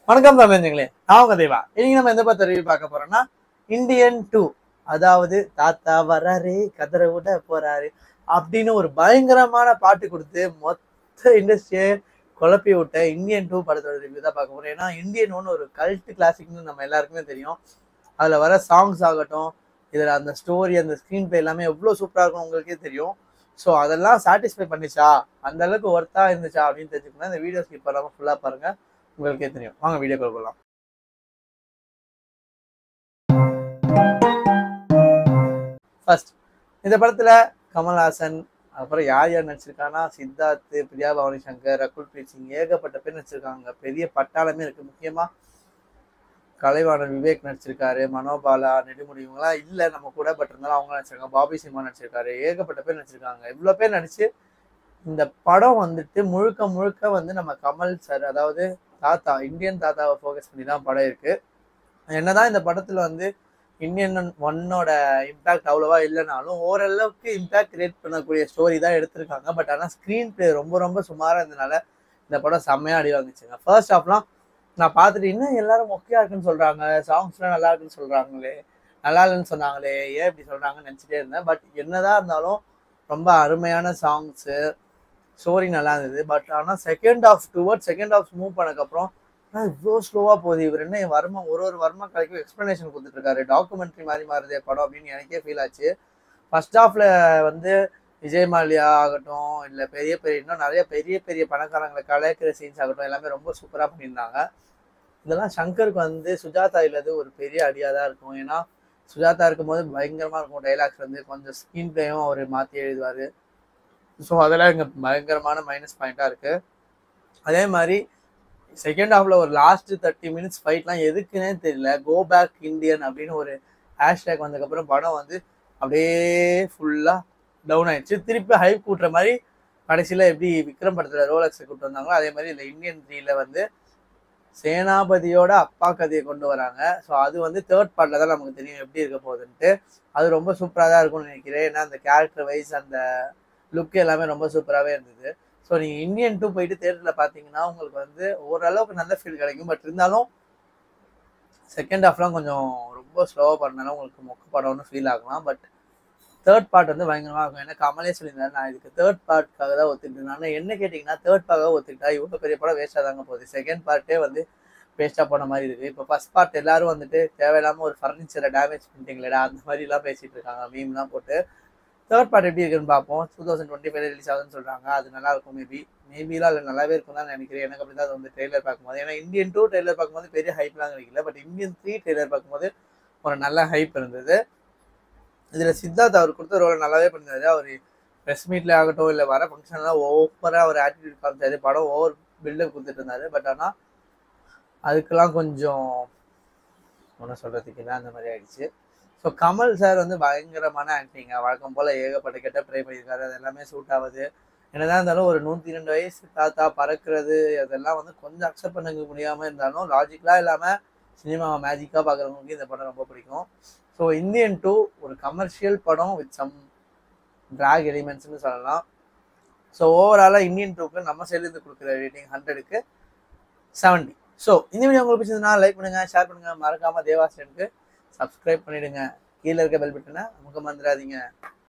வணக்கம் தமிழஞ்சங்களே நான் உங்க தேவா இன்னைக்கு நம்ம எந்த பத்தி ரிவ்யூ பார்க்க போறோம்னா இந்தியன் டூ அதாவது தாத்தா வராரு கதற விட போறாரு அப்படின்னு ஒரு பயங்கரமான பாட்டு கொடுத்து மொத்த இண்டஸ்ட்ரியை குழப்பி விட்ட இந்தியன் டூ படத்தோட ரிவ்யூ தான் பார்க்க போறோம் ஏன்னா இந்தியன் ஒன்று ஒரு கல்ட் கிளாசிக்னு நம்ம எல்லாருக்குமே தெரியும் அதில் வர சாங்ஸ் ஆகட்டும் இதில் அந்த ஸ்டோரி அந்த ஸ்க்ரீன் பிளே எல்லாமே எவ்வளோ சூப்பராக இருக்கும் உங்களுக்கே தெரியும் ஸோ அதெல்லாம் சாட்டிஸ்ஃபை பண்ணிச்சா அந்த அளவுக்கு ஒர்த்தாக இருந்துச்சா அப்படின்னு தெரிஞ்சுக்கணும் இந்த வீடியோ ஸ்கிப் பண்ணாமல் ஃபுல்லாக பாருங்க உங்களுக்கே தெரியும் வாங்க வீடியோ கால் போகலாம் ஃபர்ஸ்ட் இந்த படத்துல கமல்ஹாசன் அப்புறம் யார் யார் நடிச்சிருக்காங்கன்னா சித்தார்த் பிரியா பவானி சங்கர் ரகுல் பிரீத் சிங் ஏகப்பட்ட பேர் நடிச்சிருக்காங்க பெரிய பட்டாளமே இருக்கு முக்கியமா கலைவாணர் விவேக் நடிச்சிருக்காரு மனோபாலா நெடுமுடி இவங்கலாம் இல்லை நம்ம கூட பட் இருந்தாலும் அவங்க நடிச்சிருக்காங்க பாபி சிம்மா நடிச்சிருக்காரு ஏகப்பட்ட பேர் நடிச்சிருக்காங்க இவ்வளோ பேர் நடிச்சு இந்த படம் வந்துட்டு முழுக்க முழுக்க வந்து நம்ம கமல் சார் அதாவது தாத்தா இந்தியன் தாத்தாவை ஃபோக்கஸ் பண்ணி தான் படம் இருக்கு என்னதான் இந்த படத்துல வந்து இந்தியன் ஒன்னோட இம்பாக்ட் அவ்வளோவா இல்லைனாலும் ஓரளவுக்கு இம்பாக்ட் கிரியேட் பண்ணக்கூடிய ஸ்டோரி தான் எடுத்திருக்காங்க பட் ஆனால் ஸ்க்ரீன் பிளே ரொம்ப ரொம்ப சுமாராக இருந்தனால இந்த படம் செம்மையாக அடி வாங்குச்சுங்க ஃபர்ஸ்ட் ஹாஃப்லாம் நான் பார்த்துட்டு இன்னும் எல்லாரும் மொக்கையாக இருக்குன்னு சொல்கிறாங்க சாங்ஸ்லாம் நல்லா இருக்குன்னு சொல்கிறாங்களே நல்லா இல்லைன்னு சொன்னாங்களே ஏன் இப்படி சொல்கிறாங்கன்னு நினச்சிட்டே இருந்தேன் பட் என்னதான் இருந்தாலும் ரொம்ப அருமையான சாங்ஸு ஸ்டோரி நல்லா இருந்தது பட் ஆனால் second half toward second half move பண்ணக்கப்புறம் ஆனால் இவ்வளோ ஸ்லோவாக போகுது இவர் என்ன என் வர்மா ஒரு ஒரு வர்மா கலைக்கும் எக்ஸ்ப்ளனேஷன் கொடுத்துட்ருக்காரு டாக்குமெண்ட்ரி மாதிரி மாறுதே படம் அப்படின்னு எனக்கே ஃபீல் ஆச்சு ஃபர்ஸ்ட் ஹாஃப்ல வந்து விஜய் மாலியா ஆகட்டும் இல்லை பெரிய பெரிய இன்னும் நிறைய பெரிய பெரிய பணக்காரங்களை கலைக்கிற சீன்ஸ் ஆகட்டும் எல்லாமே ரொம்ப சூப்பராக பண்ணியிருந்தாங்க இதெல்லாம் சங்கருக்கு வந்து சுஜாதா இல்லது ஒரு பெரிய அடியாக தான் இருக்கும் ஏன்னா சுஜாதா இருக்கும்போது பயங்கரமாக இருக்கும் டைலாக்ஸ் வந்து கொஞ்சம் ஸ்க்ரீன் பிளேயும் அவர் மாற்றி எழுதுவார் ஸோ அதெல்லாம் இங்கே பயங்கரமான மைனஸ் பாயிண்ட்டாக இருக்குது அதே மாதிரி செகண்ட் ஹாஃப்ல ஒரு லாஸ்ட் தேர்ட்டி மினிட்ஸ் ஃபைட்லாம் எதுக்குன்னே தெரியல கோ பேக் இந்தியன் அப்படின்னு ஒரு ஹேஷ்டேக் வந்ததுக்கப்புறம் படம் வந்து அப்படியே ஃபுல்லாக டவுன் ஆயிடுச்சு திருப்பி ஹைப் கூட்டுற மாதிரி கடைசியில் எப்படி விக்ரம் படத்தில் ரோலக்ஸை கூப்பிட்டு வந்தாங்களோ அதே மாதிரி இந்த இந்தியன் த்ரீல வந்து சேனாபதியோட அப்பா கதையை கொண்டு வராங்க ஸோ அது வந்து தேர்ட் பார்ட்டில் தான் நமக்கு தெரியும் எப்படி இருக்க போகுதுன்ட்டு அது ரொம்ப சூப்பராக தான் இருக்கும்னு நினைக்கிறேன் ஏன்னா அந்த கேரக்டர் வைஸ் அந்த லுக் எல்லாமே ரொம்ப சூப்பராகவே இருந்தது ஸோ நீங்கள் இந்தியன் டூ போயிட்டு தேட்டரில் பார்த்தீங்கன்னா உங்களுக்கு வந்து ஓரளவுக்கு நல்ல ஃபீல் கிடைக்கும் பட் இருந்தாலும் செகண்ட் ஹாஃப்லாம் கொஞ்சம் ரொம்ப ஸ்லோவாக பண்ணாலும் உங்களுக்கு மொக்க படம்னு ஃபீல் ஆகலாம் பட் தேர்ட் பார்ட் வந்து பயங்கரமாக இருக்கும் ஏன்னா கமலே சொல்லியிருந்தாரு நான் இதுக்கு தேர்ட் பார்ட்காக தான் ஒத்துக்கிட்டேன் நான் என்ன கேட்டிங்கன்னா தேர்ட் பார்க்காக ஒத்துக்கிட்டா இவ்வளோ பெரிய படம் வேஸ்ட்டாக தாங்க போகுது செகண்ட் பார்ட்டே வந்து வேஸ்ட்டாக போன மாதிரி இருக்குது இப்போ ஃபர்ஸ்ட் பார்ட் எல்லாரும் வந்துட்டு தேவையில்லாமல் ஒரு ஃபர்னிச்சரை டேமேஜ் பண்ணிட்டீங்களேடா அந்த மாதிரிலாம் பேசிகிட்டு இருக்காங்க மீம்லாம் போட்டு தேர்ட் பார்ட் எப்படி இருக்குன்னு பார்ப்போம் two thousand twenty five release ஆகுதுன்னு சொல்கிறாங்க அது நல்லா இருக்கும் மேபி மேபிலாம் இல்லை நல்லாவே இருக்கும் தான் நினைக்கிறேன் எனக்கு அப்படி தான் அது வந்து ட்ரெய்லர் பார்க்கும்போது ஏன்னா இந்தியன் டூ ட்ரெய்லர் பார்க்கும்போது பெரிய ஹைப்லாம் கிடைக்கல பட் இந்தியன் த்ரீ ட்ரெய்லர் பார்க்கும்போது ஒரு நல்ல ஹைப் இருந்தது இதில் சித்தார்த் அவர் கொடுத்த ரோலை நல்லாவே பண்ணியிருந்தாரு அவர் ப்ரெஸ் மீட்டில் ஆகட்டும் இல்லை வர ஃபங்க்ஷன்லாம் ஓவராக ஒரு ஆட்டிடியூட் காமிச்சாரு படம் ஓவர் பில்டப் கொடுத்துட்டு இருந்தாரு பட் ஆனால் அதுக்கெல்லாம் கொஞ்சம் ஒன்றும் சொல்கிறதுக்கு இல்லை அந்த மாதிரி ஆயிடுச்சு ஸோ கமல் சார் வந்து பயங்கரமான ஆக்டிங்க வழக்கம் போல் ஏகப்பட்ட கெட்ட ட்ரை பண்ணியிருக்காரு அது எல்லாமே சூட் ஆகுது என்னதான் இருந்தாலும் ஒரு நூற்றி ரெண்டு வயசு தாத்தா பறக்கிறது அதெல்லாம் வந்து கொஞ்சம் அக்செப்ட் பண்ண முடியாமல் இருந்தாலும் லாஜிக்கலாக இல்லாமல் சினிமாவை மேஜிக்காக பார்க்குறவங்களுக்கு இந்த படம் ரொம்ப பிடிக்கும் ஸோ இந்தியன் டூ ஒரு கமர்ஷியல் படம் வித் சம் ட்ராக் எலிமெண்ட்ஸ்னு சொல்லலாம் ஸோ ஓவராலாக இந்தியன் டூக்கு நம்ம சைட்லேருந்து கொடுக்குற ரேட்டிங் ஹண்ட்ரடுக்கு செவன்ட்டி ஸோ இந்த வீடியோ உங்களுக்கு பிடிச்சதுன்னா லைக் பண்ணுங்கள் ஷேர் பண்ணுங்கள் மறக்காமல் தேவாசனுக்கு சப்ஸ்கிரைப் பண்ணிவிடுங்க கீழே இருக்க பெல் பட்டனை நமக்கு மறந்துடாதீங்க